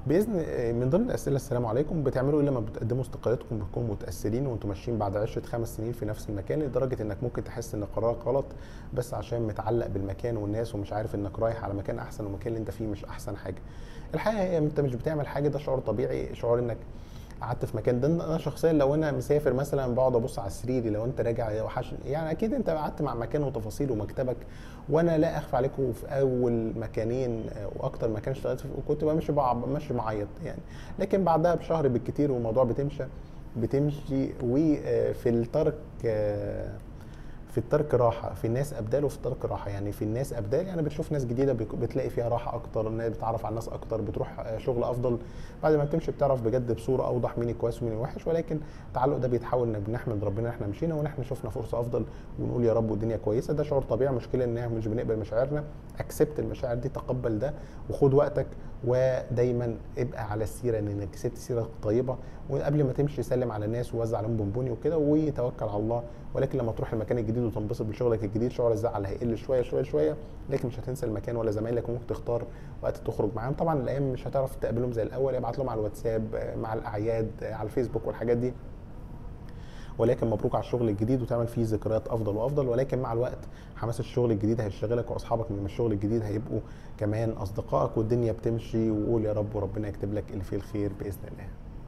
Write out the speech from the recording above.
باذن من ضمن الاسئله السلام عليكم بتعملوا ايه لما بتقدموا استقالتكم بتكونوا متاثرين وانتم ماشيين بعد عشره خمس سنين في نفس المكان لدرجه انك ممكن تحس ان قرارك غلط بس عشان متعلق بالمكان والناس ومش عارف انك رايح على مكان احسن والمكان اللي انت فيه مش احسن حاجه الحقيقه هي انت مش بتعمل حاجه ده شعور طبيعي شعور انك قعدت في مكان ده انا شخصيا لو انا مسافر مثلا بقعد ابص على سريري لو انت راجع وحش يعني اكيد انت قعدت مع مكان وتفاصيل ومكتبك وانا لا اخفى عليكم في اول مكانين واكتر مكان اشتغلت فيه كنت بمشي ماشي معيط يعني لكن بعدها بشهر بالكتير والموضوع بتمشي بتمشي وفي الترك في الترك راحه في الناس ابدال وفي الترك راحه يعني في الناس ابدال يعني بتشوف ناس جديده بتلاقي فيها راحه اكتر بتعرف على الناس اكتر بتروح شغل افضل بعد ما بتمشي بتعرف بجد بصوره اوضح مين الكويس ومين الوحش ولكن التعلق ده بيتحول ان بنحمد ربنا ان احنا مشينا وان احنا شفنا فرصه افضل ونقول يا رب والدنيا كويسه ده شعور طبيعي مشكله ان احنا مش بنقبل مشاعرنا اكسبت المشاعر دي تقبل ده وخد وقتك ودايما ابقى على السيره انك كسبت سيره طيبه وقبل ما تمشي سلم على الناس ووزع عليهم بونبوني وكده وتوكل على الله ولكن لما تروح المكان الجديد وتنبسط بشغلك الجديد شعور الزعل هيقل شويه شويه شويه لكن مش هتنسى المكان ولا زمايلك وممكن تختار وقت تخرج معاهم طبعا الايام مش هتعرف تقابلهم زي الاول ابعت لهم على الواتساب مع الاعياد على الفيسبوك والحاجات دي ولكن مبروك على الشغل الجديد وتعمل فيه ذكريات افضل وافضل ولكن مع الوقت حماس الشغل الجديد هيشغلك واصحابك من الشغل الجديد هيبقوا كمان اصدقائك والدنيا بتمشي وقول يا رب وربنا يكتب لك اللي فيه الخير باذن الله